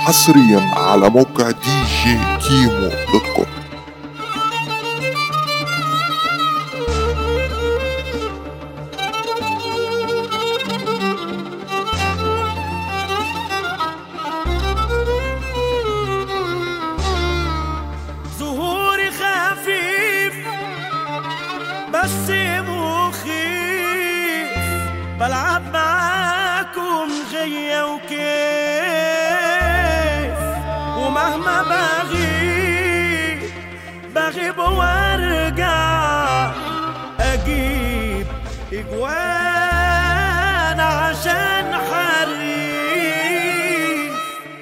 حصريا على موقع دي جي كيمو دوت كوم ظهوري خفيف بس مخيف بلعب معاكم غية وكيف ومهما بغيب بغيب وارجع اجيب اجوان عشان حريف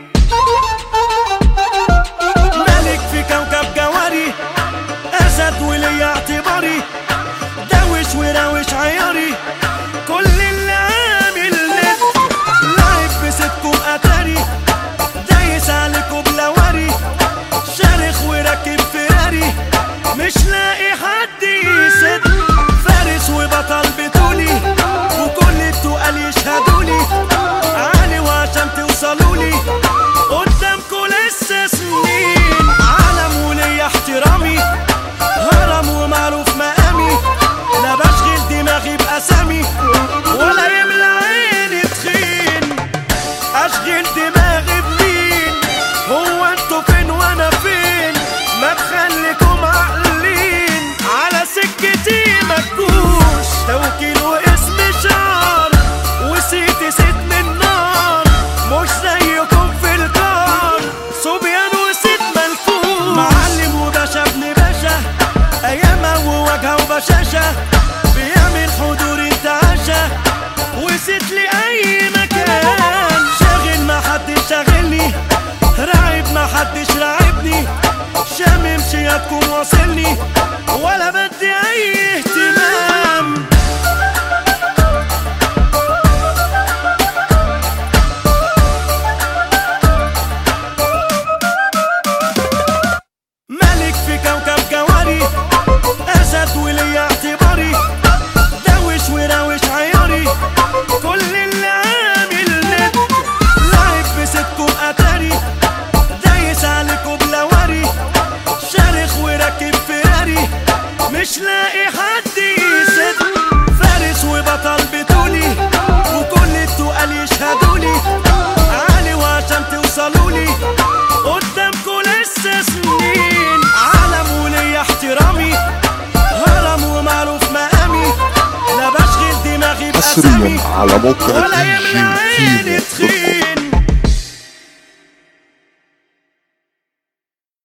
ملك في كوكب جواري اسد ولي اعتباري دوش وراوش عياري كل اللي عامل ند لاعب بستكم اتاري دايس عليكم بلواري شارخ وراكب فيراري مش لاقي حد يسد فارس وبطل بطولي وكل التقال يشهدولي عالي وعشان توصلولي قدامكوا لسه سنين عالم وليا احترامي هرم ومعروف مقامي لا بشغل دماغي بأسامي ولا يملى عيني تخين اشغل دماغي بمين هو انتوا فين وانا فين ما تخليكم عاقلين على سكتي ما تجوش توكيل واسم شعر وسيتي ست من نار مش زيكم في الكار صبيان وست ملفوف معلم وباشا ابن باشا ايامه ووجهه وبشاشه بيعمل حضور انتعاشه وست لي اي مكان شاغل ما حدش شاغلني راعب ما حدش راعبني شامم شياتكم واصلني ولا بدي اي اهتمام ملك في كوكب جواري اسد ولي اعتباري دوش وراوش عياري كل اللي عامل ند لاعب بستكم اتاري دايس عليكم بلواري شارخ وراكب فيراري مش لاقي حد يسد فارس وبطل بطولي وكل التقال يشهدولي عالي وعشان توصلولي قدامكوا لسه سنين عالم وليا احترامي هرم ومعروف مقامي لا بشغل دماغي بأسامي حصريا على موقع ولا دي يملى جي عيني كيمو دوت كوم تخين